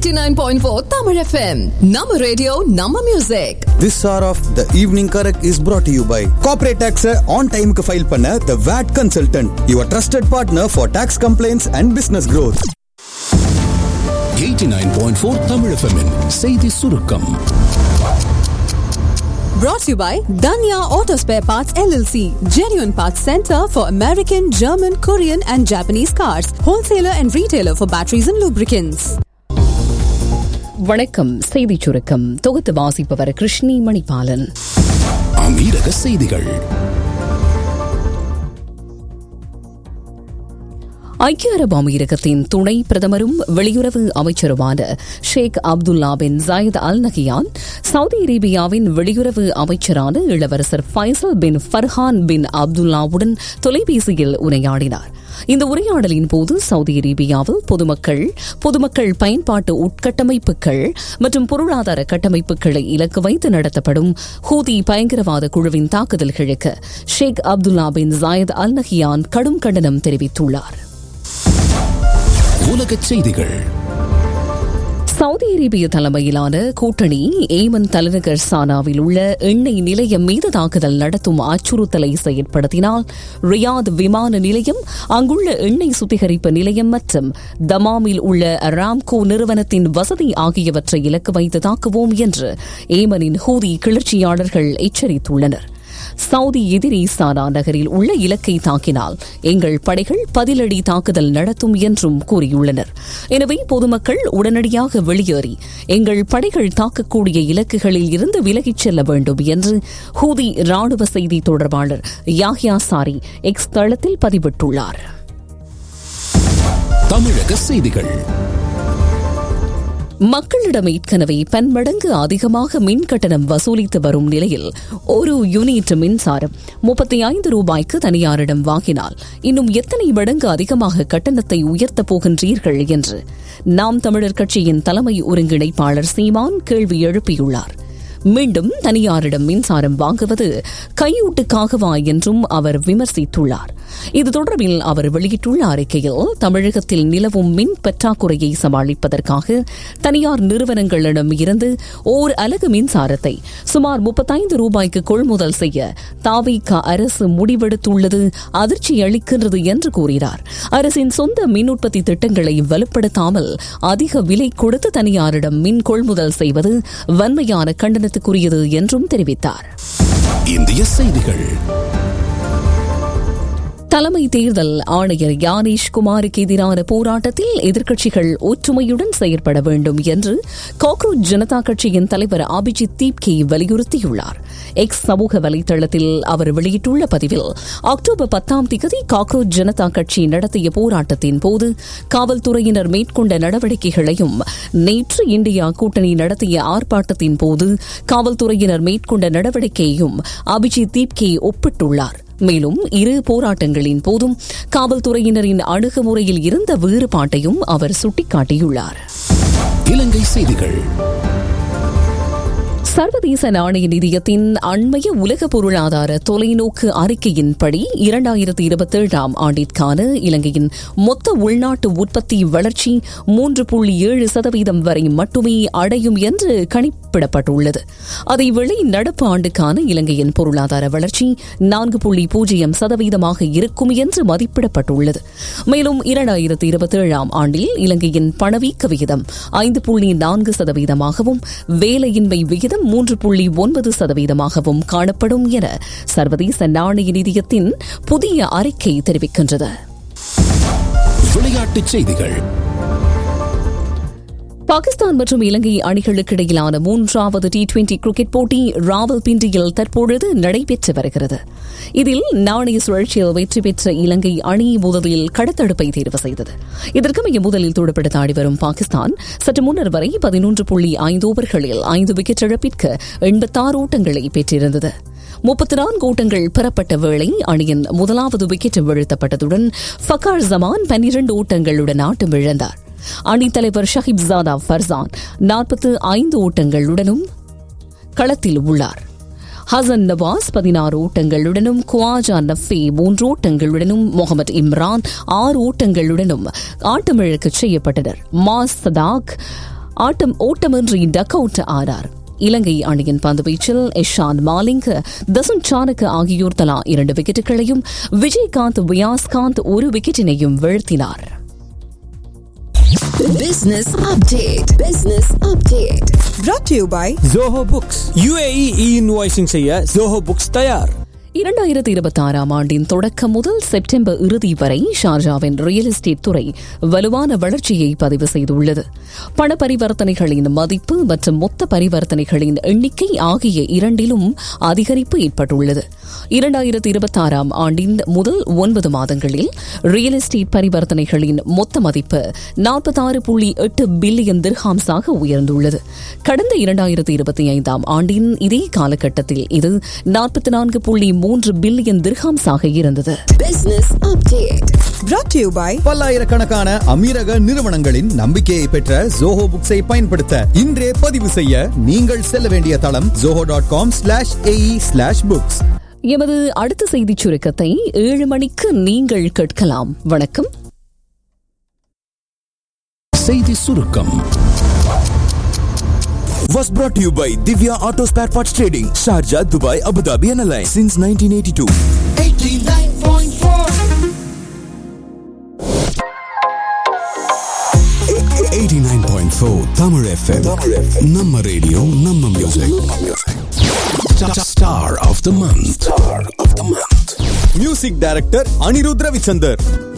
89.4 Tamil FM. Nama radio, Nama music. This hour of the evening correct is brought to you by corporate tax on time க்கு file பண்ண the VAT consultant your trusted partner for tax complaints and business growth 89.4 Tamil FM -இன் செய்தி சுருக்கம் Brought to you by Danya Auto Spare Parts LLC. Genuine Parts Center for American, German, Korean and Japanese cars. Wholesaler and retailer for batteries and lubricants. வணக்கம் செய்திச் சுருக்கம் தொகுத்து வாசிப்பவர் கிருஷ்ணி மணிபாலன் அமீரக செய்திகள் ஐக்கிய அரபு அமீரகத்தின் துணை பிரதமரும் வெளியுறவு அமைச்சருமான Sheikh Abdullah bin Zayed Al Nahyan Saudi அரேபியாவின் வெளியுறவு அமைச்சரான இளவரசர் ஃபைசல் பின் ஃபர்ஹான் பின் அப்துல்லாவுடன் தொலைபேசியில் உரையாடினார் இந்த உரையாடலின் போது சவுதி அரேபியாவில் பொதுமக்கள் பொதுமக்கள் பயன்பாட்டு உட்கட்டமைப்புகள் மற்றும் பொருளாதார கட்டமைப்புகளை இலக்கு வைத்து நடத்தப்படும் ஹூதி பயங்கரவாத குழுவின் தாக்குதல்களுக்கு Sheikh Abdullah bin Zayed Al Nahyan கடும் கண்டனம் தெரிவித்துள்ளார் உலகச் செய்திகள் சவுதி அரேபிய தலைமையிலான கூட்டணி ஏமன் தலைநகர் சானாவில் உள்ள எண்ணெய் நிலையம் மீது தாக்குதல் நடத்தும் அச்சுறுத்தலை செயற்படுத்தினால் ரியாத் விமான நிலையம் அங்குள்ள எண்ணெய் சுத்திகரிப்பு நிலையம் மற்றும் தமாமில் உள்ள ராம்கோ நிறுவனத்தின் வசதி ஆகியவற்றை இலக்கு வைத்து தாக்குவோம் என்று ஏமனின் ஹூதி கிளர்ச்சியாளர்கள் எச்சரித்துள்ளனர் சவுதி எதிரி சானா நகரில் உள்ள இலக்கை தாக்கினால் எங்கள் படைகள் பதிலடி தாக்குதல் நடத்தும் என்றும் கூறியுள்ளனர் எனவே பொதுமக்கள் உடனடியாக வெளியேறி எங்கள் படைகள் தாக்கக்கூடிய இலக்குகளில் இருந்து விலகிச் செல்ல வேண்டும் என்று ஹூதி ராணுவ செய்தி தொடர்பாளர் யாஹ்யா சாரி எக்ஸ் தளத்தில் பதிவிட்டுள்ளார் தமிழக செய்திகள் மக்களிடம் ஏற்கனவே பன்மடங்கு அதிகமாக மின் கட்டணம் வசூலித்து வரும் நிலையில் ஒரு யூனிட் மின்சாரம் முப்பத்தி ஐந்து ரூபாய்க்கு தனியாரிடம் வாங்கினால் இன்னும் எத்தனை மடங்கு அதிகமாக கட்டணத்தை உயர்த்தப் போகின்றீர்கள் என்று நாம் தமிழர் கட்சியின் தலைமை ஒருங்கிணைப்பாளர் சீமான் கேள்வி எழுப்பியுள்ளார் மீண்டும் தனியாரிடம் மின்சாரம் வாங்குவது கையூட்டுக்காகவா என்றும் அவர் விமர்சித்துள்ளார் இது தொடர்பில் அவர் வெளியிட்டுள்ள அறிக்கையில் தமிழகத்தில் நிலவும் மின் பற்றாக்குறையை சமாளிப்பதற்காக தனியார் நிறுவனங்களிடம் இருந்து ஓர் அலகு மின்சாரத்தை சுமார் முப்பத்தைந்து ரூபாய்க்கு கொள்முதல் செய்ய தாவிக அரசு முடிவெடுத்துள்ளது அதிர்ச்சி அளிக்கின்றது என்று கூறினார் அரசின் சொந்த மின் உற்பத்தி திட்டங்களை வலுப்படுத்தாமல் அதிக விலை கொடுத்து தனியாரிடம் மின் கொள்முதல் செய்வது வன்மையான கண்டனத்துக்குரியது என்றும் தெரிவித்தார் இந்திய செய்திகள் தலைமை தேர்தல் ஆணையர் யானேஷ் குமாருக்கு எதிரான போராட்டத்தில் எதிர்க்கட்சிகள் ஒற்றுமையுடன் செயற்பட வேண்டும் என்று காக்ரோச் ஜனதா கட்சியின் தலைவர் அபிஜித் தீப்கே வலியுறுத்தியுள்ளார் எக்ஸ் சமூக வலைதளத்தில் அவர் வெளியிட்டுள்ள பதிவில் அக்டோபர் பத்தாம் தேதி காக்ரோச் ஜனதா கட்சி நடத்திய போராட்டத்தின் போது காவல்துறையினர் மேற்கொண்ட நடவடிக்கைகளையும் நேற்று இந்தியா கூட்டணி நடத்திய ஆர்ப்பாட்டத்தின் போது காவல்துறையினர் மேற்கொண்ட நடவடிக்கையையும் அபிஜித் தீப்கே ஒப்பிட்டுள்ளார் மேலும் இரு போராட்டங்களின் போதும் காவல்துறையினரின் அணுகுமுறையில் இருந்த வேறுபாட்டையும் அவர் சுட்டிக்காட்டியுள்ளார் இலங்கை செய்திகள் சர்வதேச நாணய நிதியத்தின் அண்மைய உலக பொருளாதார தொலைநோக்கு அறிக்கையின்படி இரண்டாயிரத்தி இருபத்தி ஏழாம் ஆண்டிற்கான இலங்கையின் மொத்த உள்நாட்டு உற்பத்தி வளர்ச்சி மூன்று புள்ளி ஏழு சதவீதம் வரை மட்டுமே அடையும் என்று கணிப்பிடப்பட்டுள்ளது அதேவேளை நடப்பு ஆண்டுக்கான இலங்கையின் பொருளாதார வளர்ச்சி நான்கு புள்ளி பூஜ்ஜியம் சதவீதமாக இருக்கும் என்று மதிப்பிடப்பட்டுள்ளது மேலும் இரண்டாயிரத்தி இருபத்தி ஏழாம் ஆண்டில் இலங்கையின் பணவீக்க விகிதம் ஐந்து புள்ளி நான்கு சதவீதமாகவும் வேலையின்மை விகிதம் மூன்று புள்ளி ஒன்பது சதவீதமாகவும் காணப்படும் என சர்வதேச நாணய நிதியத்தின் புதிய அறிக்கை தெரிவிக்கின்றது விளையாட்டுச் செய்திகள் பாகிஸ்தான் மற்றும் இலங்கை அணிகளுக்கு இடையிலான மூன்றாவது டி டுவெண்டி கிரிக்கெட் போட்டி ராவல்பிண்டியில் தற்பொழுது நடைபெற்று வருகிறது இதில் நாணய சுழற்சியில் வெற்றி பெற்ற இலங்கை அணி முதலில் கடத்தடுப்பை தேர்வு செய்தது இதற்கமைய முதலில் துடுப்படுத்த ஆடி வரும் பாகிஸ்தான் சற்று முன்னர் வரை பதினொன்று புள்ளி ஐந்து ஓவர்களில் ஐந்து விக்கெட் இழப்பிற்கு எண்பத்தாறு ஓட்டங்களை பெற்றிருந்தது முப்பத்தி நான்கு ஓட்டங்கள் பெறப்பட்ட வேளை அணியின் முதலாவது விக்கெட் வீழ்த்தப்பட்டதுடன் ஃபக்கார் ஜமான் பன்னிரண்டு ஓட்டங்களுடன் ஆட்டம் இழந்தார் அணித்தலைவர் ஷஹிப் ஜாதா ஃபர்சான் நாற்பத்து ஐந்து ஓட்டங்களுடனும் களத்தில் உள்ளார் ஹசன் நவாஸ் பதினாறு ஓட்டங்களுடனும் குவாஜா நஃபே மூன்று ஓட்டங்களுடனும் முகமது இம்ரான் ஆறு ஓட்டங்களுடனும் ஆட்டமிழக்க செய்யப்பட்டனர் மாஸ் சதாக் ஆட்டம் ஓட்டமின்றி டக் அவுட் ஆனார் இலங்கை அணியின் பந்துவீச்சில் இஷான் மாலிங் தசுன் சானக் ஆகியோர் தலா இரண்டு விக்கெட்டுகளையும் விஜயகாந்த் வியாஸ்காந்த் ஒரு விக்கெட்டினையும் வீழ்த்தினார் Business update. Business update. brought to you by Zoho books UAE e-invoicing செய்ய ஜோஹோ புக்ஸ் தயார் இரண்டாயிரத்தி இருபத்தி ஆறாம் ஆண்டின் தொடக்கம் முதல் செப்டம்பர் இறுதி வரை ஷார்ஜாவின் ரியல் எஸ்டேட் துறை வலுவான வளர்ச்சியை பதிவு செய்துள்ளது பண பரிவர்த்தனைகளின் மதிப்பு மற்றும் மொத்த பரிவர்த்தனைகளின் எண்ணிக்கை ஆகிய இரண்டிலும் அதிகரிப்பு ஏற்பட்டுள்ளது இரண்டாயிரத்தி இருபத்தி ஆறாம் ஆண்டின் முதல் ஒன்பது மாதங்களில் ரியல் எஸ்டேட் பரிவர்த்தனைகளின் மொத்த மதிப்பு நாற்பத்தாறு புள்ளி எட்டு பில்லியன் திர்ஹாம்ஸாக உயர்ந்துள்ளது கடந்த இரண்டாயிரத்தி இருபத்தி ஐந்தாம் ஆண்டின் இதே காலகட்டத்தில் இது நாற்பத்தி நான்கு புள்ளி மூன்று பில்லியன் திர்ஹாம்ஸாக இருந்தது Business update. brought to you by பல்லாயிரக்கணக்கான அமீரக நிறுவனங்களின் நம்பிக்கையை பெற்ற ஜோஹோ புக்ஸை பயன்படுத்த இன்றே பதிவு செய்ய நீங்கள் செல்ல வேண்டிய தளம் Zoho dot com slash AE slash books எமது அடுத்த செய்திச் சுருக்கத்தை ஏழு மணிக்கு நீங்கள் கேட்கலாம் வணக்கம் செய்தி சுருக்கம் was brought to you by Divya Auto Spare Parts Trading, Sharjah, Dubai, Abu Dhabi, and Alliance since 1982. 89.4 Tamil FM நம்ம ரேடியோ நம்ம music star of the month star of the month music director Anirudh Ravichander